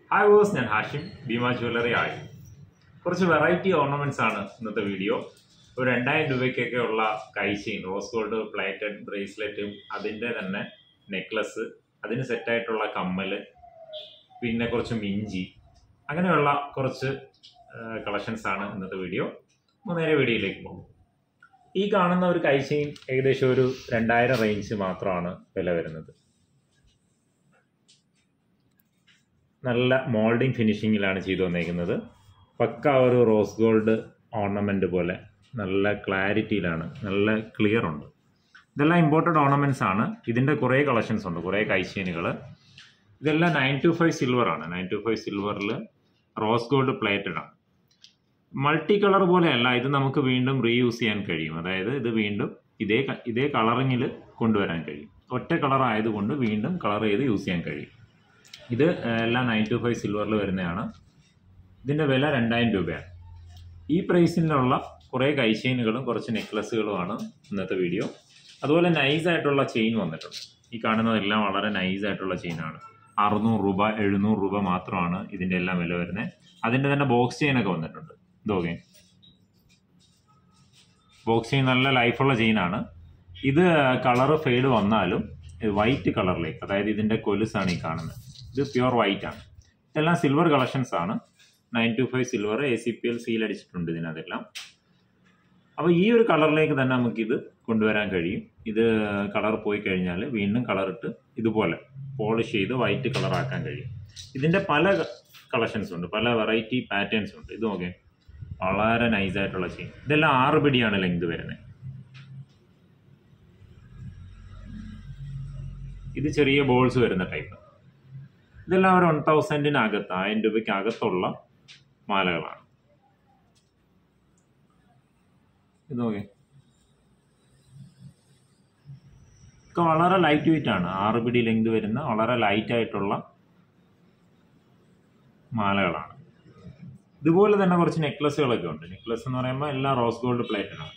Hi was ഞാൻ Hashim Bhima jewellery ആയി കുറച്ച് വെറൈറ്റി ഓർണമെന്റ്സ് ആണ് ഇന്നത്തെ വീഡിയോ ഒരു രണ്ടായിരം രൂപയ്ക്കൊക്കെ ഉള്ള കൈചെയിൻ റോസ് ഗോൾഡ് പ്ലേറ്റഡ് ബ്രേസ്ലെറ്റും അതിൻ്റെ തന്നെ നെക്ലസ് അതിന് സെറ്റായിട്ടുള്ള കമ്മല് പിന്നെ കുറച്ച് മിഞ്ചി അങ്ങനെയുള്ള കുറച്ച് കളക്ഷൻസ് ആണ് ഇന്നത്തെ വീഡിയോ അപ്പോൾ നേരെ വീഡിയോയിലേക്ക് പോകും ഈ കാണുന്ന ഒരു കൈചെയിൻ ഏകദേശം ഒരു രണ്ടായിരം റേഞ്ച് മാത്രമാണ് വില വരുന്നത് നല്ല മോൾഡിങ് ഫിനിഷിങ്ങിലാണ് ചെയ്തു വന്നേക്കുന്നത് പക്ക ഒരു റോസ് ഗോൾഡ് ഓർണമെൻ്റ് പോലെ നല്ല ക്ലാരിറ്റിയിലാണ് നല്ല ക്ലിയർ ഉണ്ട് ഇതെല്ലാം ഇമ്പോർട്ടഡ് ഓർണമെൻറ്റ്സ് ആണ് ഇതിൻ്റെ കുറേ കളക്ഷൻസ് ഉണ്ട് കുറേ കൈച്ചെയിനുകൾ ഇതെല്ലാം നയൻ ടു ഫൈവ് സിൽവർ ആണ് നയൻ ടു ഫൈവ് സിൽവറിൽ റോസ് ഗോൾഡ് പ്ലേറ്റഡ് ആണ് മൾട്ടി കളർ പോലെയല്ല ഇത് നമുക്ക് വീണ്ടും റീയൂസ് ചെയ്യാൻ കഴിയും അതായത് ഇത് വീണ്ടും ഇതേ ക- ഇതേ കളറിങ്ങിൽ കൊണ്ടുവരാൻ കഴിയും ഒറ്റ കളർ ആയതുകൊണ്ട് വീണ്ടും കളർ ചെയ്ത് യൂസ് ചെയ്യാൻ കഴിയും ഇത് ഏഹ്, എല്ലാം നയൻ ടു ഫൈവ് സിൽവറിൽ വരുന്നതാണ് ഇതിൻ്റെ വില രണ്ടായിരം രൂപയാണ് ഈ പ്രൈസിലുള്ള കുറേ കൈചെയിനുകളും കുറച്ച് നെക്ലസുകളുമാണ് ഇന്നത്തെ വീഡിയോ അതുപോലെ നൈസ് ആയിട്ടുള്ള ചെയിൻ വന്നിട്ടുണ്ട് ഈ കാണുന്നതെല്ലാം വളരെ നൈസ് ആയിട്ടുള്ള ചെയിനാണ് അറുന്നൂറ് രൂപ എഴുന്നൂറ് രൂപ മാത്രമാണ് ഇതിൻ്റെ എല്ലാം വില വരുന്നത് അതിൻ്റെ തന്നെ ബോക്സ് ചെയിനൊക്കെ വന്നിട്ടുണ്ട് ഇതോക്കെ ബോക്സ് ചെയിൻ നല്ല ലൈഫുള്ള ചെയിനാണ് ഇത് കളറ് ഫെയ്ഡ് വന്നാലും വൈറ്റ് കളറിലേക്ക് അതായത് ഇതിൻ്റെ കൊലുസാണ് ഈ കാണുന്നത് ഇത് പ്യുവർ വൈറ്റ് ആണ് ഇതെല്ലാം സിൽവർ കളക്ഷൻസ് ആണ് nine two five silver A C P L seal അടിച്ചിട്ടുണ്ട് ഇതിനകത്തെല്ലാം അപ്പോൾ ഈ ഒരു കളറിലേക്ക് തന്നെ നമുക്കിത് കൊണ്ടുവരാൻ കഴിയും ഇത് കളർ പോയി കഴിഞ്ഞാൽ വീണ്ടും കളറിട്ട് ഇതുപോലെ പോളിഷ് ചെയ്ത് വൈറ്റ് കളറാക്കാൻ കഴിയും ഇതിൻ്റെ പല കളക്ഷൻസ് ഉണ്ട് പല വെറൈറ്റി പാറ്റേൺസ് ഉണ്ട് ഇത് നോക്കേ വളരെ നൈസ് ആയിട്ടുള്ള ചെയിൻ ഇതെല്ലാം ആറ് പിടിയാണ് ലെങ്ത് വരുന്നത് ഇത് ചെറിയ ബോൾസ് വരുന്ന ടൈപ്പ് ഇതെല്ലാം ഒരു വൺ തൗസൻഡിനകത്ത് ആയിരം രൂപയ്ക്ക് അകത്തുള്ള മാലകളാണ് ഇത് നോക്കേ ഒക്കെ വളരെ ലൈറ്റ് വെയിറ്റ് ആണ് ആറ് പിടി ലെങ്ത് വരുന്ന വളരെ ലൈറ്റ് ആയിട്ടുള്ള മാലകളാണ് ഇതുപോലെ തന്നെ കുറച്ച് നെക്ലസുകളൊക്കെ ഉണ്ട് നെക്ലസ് എന്ന് പറയുമ്പോൾ എല്ലാം റോസ് ഗോൾഡ് പ്ലേറ്റഡാണ്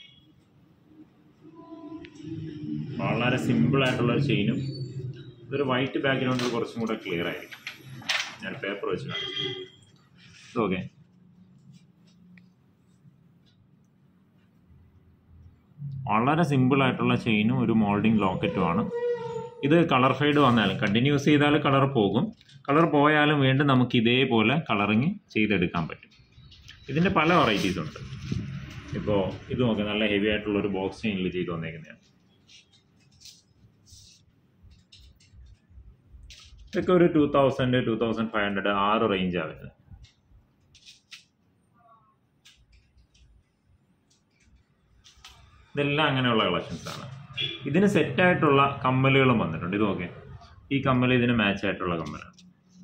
വളരെ സിമ്പിൾ ആയിട്ടുള്ള ഒരു ചെയിനും ഇതൊരു വൈറ്റ് ബാക്ക്ഗ്രൗണ്ടിൽ കുറച്ചും കൂടെ ക്ലിയർ ആയിരിക്കും ഞാൻ പേപ്പർ വെച്ച് കാണിച്ചു ഓക്കെ വളരെ സിമ്പിൾ ആയിട്ടുള്ള ചെയിനും ഒരു മോൾഡിംഗ് ലോക്കറ്റുമാണ് ഇത് കളർ ഫെയ്ഡ് വന്നാലും കണ്ടിന്യൂസ് ചെയ്താൽ കളർ പോകും കളർ പോയാലും വീണ്ടും നമുക്ക് ഇതേപോലെ കളറിങ് ചെയ്തെടുക്കാൻ പറ്റും ഇതിൻ്റെ പല വെറൈറ്റീസ് ഉണ്ട് ഇപ്പോൾ ഇത് നോക്കാം നല്ല ഹെവി ആയിട്ടുള്ള ഒരു ബോക്സ് ചെയിനിൽ ചെയ്ത് വന്നേക്കുന്നതാണ് ഇതൊക്കെ ഒരു two thousand two thousand five hundred ആറ് റേഞ്ചാണ് വരുന്നത് ഇതെല്ലാം അങ്ങനെയുള്ള കളക്ഷൻസ് ആണ് ഇതിന് സെറ്റായിട്ടുള്ള കമ്മലുകളും വന്നിട്ടുണ്ട് ഇത് നോക്കെ ഈ കമ്മൽ ഇതിന് മാച്ച് ആയിട്ടുള്ള കമ്മലാണ്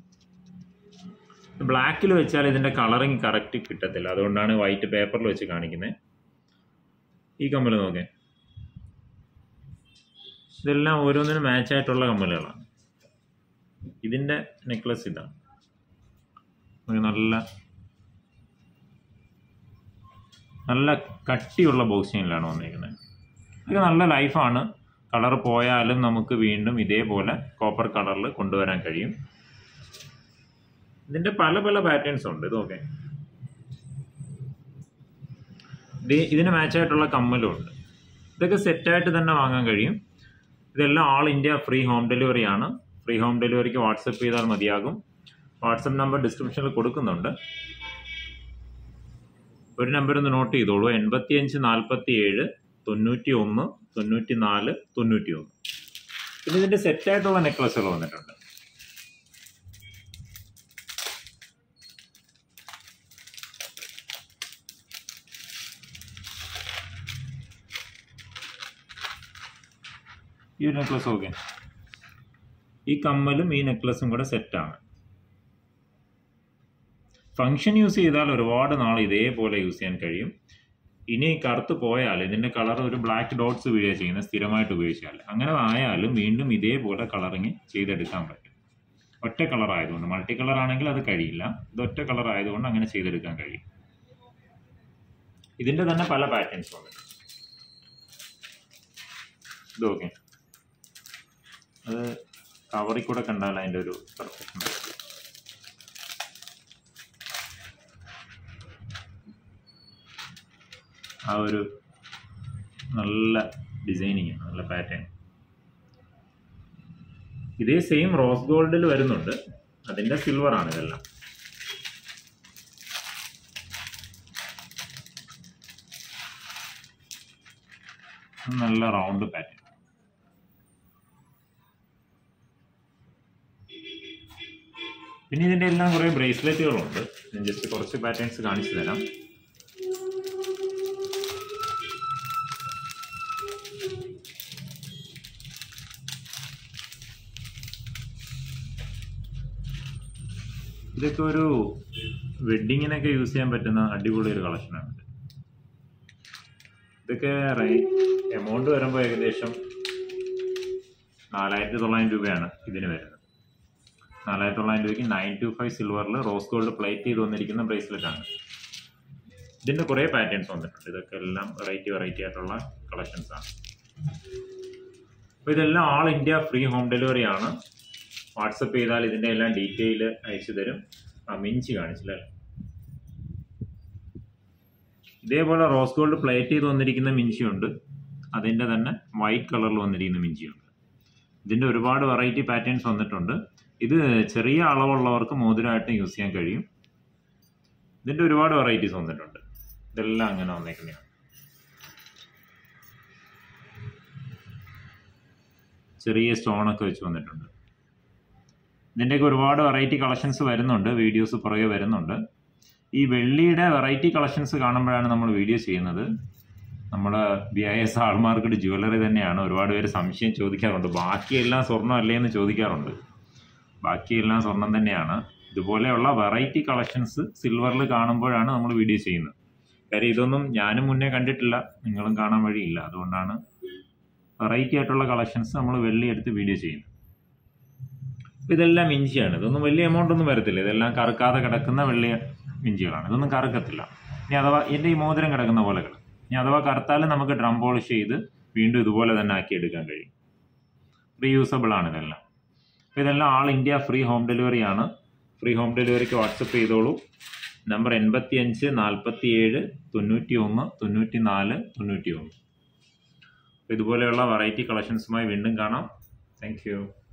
ബ്ലാക്കിൽ വെച്ചാൽ ഇതിൻ്റെ കളറിങ് കറക്റ്റ് കിട്ടത്തില്ല അതുകൊണ്ടാണ് വൈറ്റ് പേപ്പറിൽ വെച്ച് കാണിക്കുന്നത് ഈ കമ്മൽ നോക്കേ ഇതെല്ലാം ഓരോന്നിനും മാച്ച് ആയിട്ടുള്ള കമ്മലുകളാണ് ഇതിൻ്റെ നെക്ലസ് ഇതാണ് ഒരു നല്ല നല്ല കട്ടിയുള്ള ബോക്സ് ചെയിനിലാണ് വന്നിരിക്കുന്നത് ഇതൊക്കെ നല്ല ലൈഫാണ് കളർ പോയാലും നമുക്ക് വീണ്ടും ഇതേപോലെ കോപ്പർ കളറിൽ കൊണ്ടുവരാൻ കഴിയും ഇതിൻ്റെ പല പല പാറ്റേൺസ് ഉണ്ട് ഇതൊക്കെ ഇത് ഇതിന് മാച്ചായിട്ടുള്ള കമ്മലും ഉണ്ട് ഇതൊക്കെ സെറ്റായിട്ട് തന്നെ വാങ്ങാൻ കഴിയും ഇതെല്ലാം all India free home delivery ആണ് ഫ്രീ ഹോം ഡെലിവറിക്ക് വാട്സപ്പ് ചെയ്താൽ മതിയാകും വാട്സപ്പ് നമ്പർ ഡിസ്ക്രിപ്ഷനിൽ കൊടുക്കുന്നുണ്ട് ഒരു നമ്പർ ഒന്ന് നോട്ട് ചെയ്തോളൂ എൺപത്തിയഞ്ച് നാൽപ്പത്തി ഏഴ് തൊണ്ണൂറ്റി ഒന്ന് തൊണ്ണൂറ്റി നാല് തൊണ്ണൂറ്റി ഒന്ന് പിന്നെ ഇതിൻ്റെ സെറ്റായിട്ടുള്ള നെക്ലസുകൾ വന്നിട്ടുണ്ട് ഈ ഒരു നെക്ലസ് ഓക്കെ ഈ കമ്മലും ഈ നെക്ലസും കൂടെ സെറ്റാണ് ഫങ്ഷൻ യൂസ് ചെയ്താൽ ഒരുപാട് നാൾ ഇതേപോലെ യൂസ് ചെയ്യാൻ കഴിയും ഇനി കറുത്ത് പോയാൽ ഇതിൻ്റെ കളർ ഒരു ബ്ലാക്ക് ഡോട്ട്സ് വീഴുക ചെയ്യുന്നത് സ്ഥിരമായിട്ട് ഉപയോഗിച്ചാൽ അങ്ങനെ ആയാലും വീണ്ടും ഇതേപോലെ കളറിങ് ചെയ്തെടുക്കാൻ പറ്റും ഒറ്റ കളർ ആയതുകൊണ്ട് മൾട്ടി കളർ ആണെങ്കിൽ അത് കഴിയില്ല ഇത് ഒറ്റ കളർ ആയതുകൊണ്ട് അങ്ങനെ ചെയ്തെടുക്കാൻ കഴിയും ഇതിൻ്റെ തന്നെ പല പാറ്റേൺസ് ഉണ്ട് ഇത് ഓക്കെ അത് കവറിൽ കൂടെ കണ്ടാൽ അതിൻ്റെ ഒരു പെർഫെക്ഷൻ ആ ഒരു നല്ല ഡിസൈനിങ് ആണ് നല്ല പാറ്റേൺ ഇതേ സെയിം റോസ് ഗോൾഡിൽ വരുന്നുണ്ട് അതിൻ്റെ സിൽവർ ആണ് ഇതെല്ലാം നല്ല റൗണ്ട് പാറ്റേൺ പിന്നെ ഇതിൻ്റെ എല്ലാം കുറേ ബ്രേസ്ലെറ്റുകളുണ്ട് ഞാൻ ജസ്റ്റ് കുറച്ച് പാറ്റേൺസ് കാണിച്ചു തരാം ഇതൊക്കെ ഒരു വെഡ്ഡിങ്ങിനൊക്കെ യൂസ് ചെയ്യാൻ പറ്റുന്ന അടിപൊളി ഒരു കളക്ഷനാണ് ഇത്. ഇതൊക്കെ എമൗണ്ട് വരുമ്പോൾ ഏകദേശം നാലായിരത്തി തൊള്ളായിരം രൂപയാണ് ഇതിന് വരുന്നത് നാലായിരത്തി തൊള്ളായിരം രൂപയ്ക്ക് നയൻ ടു ഫൈവ് സിൽവറിൽ റോസ് ഗോൾഡ് പ്ലേറ്റ് ചെയ്ത് വന്നിരിക്കുന്ന ബ്രേസ്ലെറ്റ് ആണ് ഇതിൻ്റെ കുറേ പാറ്റേൺസ് വന്നിട്ടുണ്ട് ഇതൊക്കെ എല്ലാം വെറൈറ്റി വെറൈറ്റി ആയിട്ടുള്ള കളക്ഷൻസ് ആണ് അപ്പോൾ ഇതെല്ലാം all India free home delivery ആണ് വാട്സപ്പ് ചെയ്താൽ ഇതിൻ്റെ എല്ലാം ഡീറ്റെയിൽ അയച്ചു തരും ആ മിഞ്ചി കാണിച്ചില്ല ഇതേപോലെ റോസ് ഗോൾഡ് പ്ലേറ്റ് ചെയ്ത് വന്നിരിക്കുന്ന മിഞ്ചിയുണ്ട് അതിൻ്റെ തന്നെ വൈറ്റ് കളറിൽ വന്നിരിക്കുന്ന മിഞ്ചിയുണ്ട് ഇതിൻ്റെ ഒരുപാട് വെറൈറ്റി പാറ്റേൺസ് വന്നിട്ടുണ്ട് ഇത് ചെറിയ അളവുള്ളവർക്ക് മോതിരമായിട്ട് യൂസ് ചെയ്യാൻ കഴിയും ഇതിൻ്റെ ഒരുപാട് വെറൈറ്റീസ് വന്നിട്ടുണ്ട് ഇതെല്ലാം അങ്ങനെ വന്നേക്കുന്നതാണ് ചെറിയ സ്റ്റോണൊക്കെ വെച്ച് വന്നിട്ടുണ്ട് ഇതിൻ്റെയൊക്കെ ഒരുപാട് വെറൈറ്റി കളക്ഷൻസ് വരുന്നുണ്ട് വീഡിയോസ് പുറകെ വരുന്നുണ്ട് ഈ വെള്ളിയുടെ വെറൈറ്റി കളക്ഷൻസ് കാണുമ്പോഴാണ് നമ്മൾ വീഡിയോ ചെയ്യുന്നത് നമ്മുടെ B I S hallmark jewellery തന്നെയാണ് ഒരുപാട് പേര് സംശയം ചോദിക്കാറുണ്ട് ബാക്കിയെല്ലാം സ്വർണ്ണം അല്ലേ എന്ന് ചോദിക്കാറുണ്ട് ബാക്കിയെല്ലാം സ്വർണം തന്നെയാണ് ഇതുപോലെയുള്ള വെറൈറ്റി കളക്ഷൻസ് സിൽവറിൽ കാണുമ്പോഴാണ് നമ്മൾ വീഡിയോ ചെയ്യുന്നത് കാര്യം ഇതൊന്നും ഞാനും മുന്നേ കണ്ടിട്ടില്ല നിങ്ങളും കാണാൻ വഴിയില്ല അതുകൊണ്ടാണ് വെറൈറ്റി ആയിട്ടുള്ള കളക്ഷൻസ് നമ്മൾ വെള്ളി എടുത്ത് വീഡിയോ ചെയ്യുന്നത് അപ്പോൾ ഇതെല്ലാം ഇഞ്ചിയാണ് ഇതൊന്നും വലിയ എമൗണ്ട് ഒന്നും വരത്തില്ല ഇതെല്ലാം കറുക്കാതെ കിടക്കുന്ന വെള്ളിയ ഇഞ്ചികളാണ് ഇതൊന്നും കറുക്കത്തില്ല ഇനി അഥവാ എൻ്റെ ഈ മോതിരം കിടക്കുന്ന പോലെ കിടക്കും ഇനി അഥവാ കറുത്താലും നമുക്ക് ഡ്രം പോളിഷ് ചെയ്ത് വീണ്ടും ഇതുപോലെ തന്നെ ആക്കി എടുക്കാൻ കഴിയും റീയൂസബിൾ ആണ് ഇതെല്ലാം അപ്പോൾ ഇതെല്ലാം all India free home delivery ആണ് ഫ്രീ ഹോം ഡെലിവറിക്ക് വാട്സപ്പ് ചെയ്തോളൂ നമ്പർ എൺപത്തി അഞ്ച് നാൽപ്പത്തി ഏഴ് തൊണ്ണൂറ്റി ഒന്ന് തൊണ്ണൂറ്റി നാല് തൊണ്ണൂറ്റി ഒന്ന് ഇതുപോലെയുള്ള വെറൈറ്റി കളക്ഷൻസുമായി വീണ്ടും കാണാം താങ്ക് യു